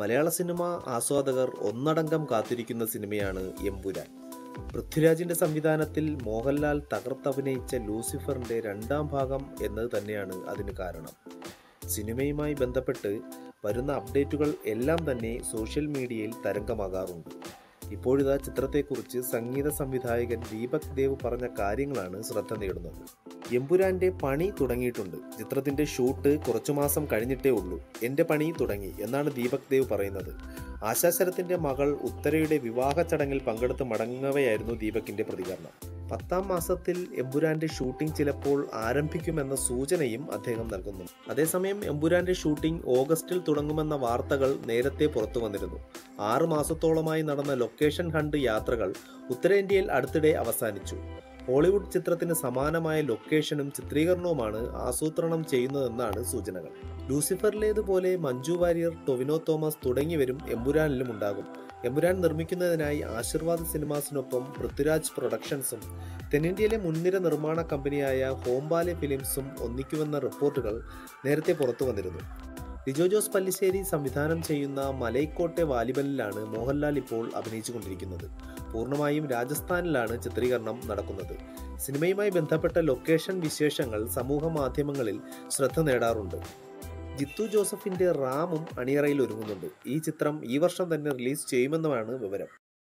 മലയാള സിനിമ ആസ്വാദകർ ഒന്നടങ്കം കാത്തിരിക്കുന്ന സിനിമയാണ് എമ്പുരാൻ പൃഥ്വിരാജിന്റെ സംവിധാനത്തിൽ മോഹൻലാൽ തകർത്തഭിനയിച്ച ലൂസിഫറിന്റെ രണ്ടാം ഭാഗം എന്നത് തന്നെയാണ് അതിന് കാരണം സിനിമയുമായി ബന്ധപ്പെട്ട് വരുന്ന അപ്ഡേറ്റുകൾ എല്ലാം തന്നെ സോഷ്യൽ മീഡിയയിൽ തരംഗമാകാറുണ്ട് ഇപ്പോഴിതാ ചിത്രത്തെക്കുറിച്ച് സംഗീത സംവിധായകൻ ദീപക് ദേവ് പറഞ്ഞ കാര്യങ്ങളാണ് ശ്രദ്ധ നേടുന്നത് എമ്പുരാന്റെ പണി തുടങ്ങിയിട്ടുണ്ട് ചിത്രത്തിന്റെ ഷൂട്ട് കുറച്ചു മാസം കഴിഞ്ഞിട്ടേ ഉള്ളൂ എന്റെ പണി തുടങ്ങി എന്നാണ് ദീപക് ദേവ് പറയുന്നത് ആശാശരത്തിന്റെ മകൾ ഉത്തരയുടെ വിവാഹ ചടങ്ങിൽ പങ്കെടുത്ത് മടങ്ങവെയായിരുന്നു ദീപകിന്റെ പ്രതികരണം പത്താം മാസത്തിൽ എമ്പുരാന്റെ ഷൂട്ടിംഗ് ചിലപ്പോൾ ആരംഭിക്കുമെന്ന സൂചനയും അദ്ദേഹം നൽകുന്നു അതേസമയം എമ്പുരാന്റെ ഷൂട്ടിംഗ് ഓഗസ്റ്റിൽ തുടങ്ങുമെന്ന വാർത്തകൾ നേരത്തെ പുറത്തു വന്നിരുന്നു ആറ് മാസത്തോളമായി നടന്ന ലൊക്കേഷൻ ഹണ്ട് യാത്രകൾ ഉത്തരേന്ത്യയിൽ അടുത്തിടെ അവസാനിച്ചു ഹോളിവുഡ് ചിത്രത്തിന് സമാനമായ ലൊക്കേഷനും ചിത്രീകരണവുമാണ് ആസൂത്രണം ചെയ്യുന്നതെന്നാണ് സൂചനകൾ ലൂസിഫറിലേതുപോലെ മഞ്ജു വാര്യർ ടൊവിനോ തോമസ് തുടങ്ങിയവരും എമ്പുരാനിലും ഉണ്ടാകും എമ്പുരാൻ നിർമ്മിക്കുന്നതിനായി ആശീർവാദ് സിനിമാസിനൊപ്പം പൃഥ്വിരാജ് പ്രൊഡക്ഷൻസും തെന്നിന്ത്യയിലെ മുൻനിര നിർമ്മാണ കമ്പനിയായ ഹോംബാലെ ഫിലിംസും ഒന്നിക്കുമെന്ന റിപ്പോർട്ടുകൾ നേരത്തെ പുറത്തു വന്നിരുന്നു ലിജോ ജോസ് പല്ലിശ്ശേരി സംവിധാനം ചെയ്യുന്ന മലൈക്കോട്ടെ വാലിബലിലാണ് മോഹൻലാൽ ഇപ്പോൾ അഭിനയിച്ചുകൊണ്ടിരിക്കുന്നത് പൂർണ്ണമായും രാജസ്ഥാനിലാണ് ചിത്രീകരണം നടക്കുന്നത് സിനിമയുമായി ബന്ധപ്പെട്ട ലൊക്കേഷൻ വിശേഷങ്ങൾ സമൂഹ മാധ്യമങ്ങളിൽ ശ്രദ്ധ നേടാറുണ്ട് ജിത്തു ജോസഫിന്റെ റാമും അണിയറയിൽ ഒരുങ്ങുന്നുണ്ട് ഈ ചിത്രം ഈ വർഷം തന്നെ റിലീസ് ചെയ്യുമെന്നുമാണ് വിവരം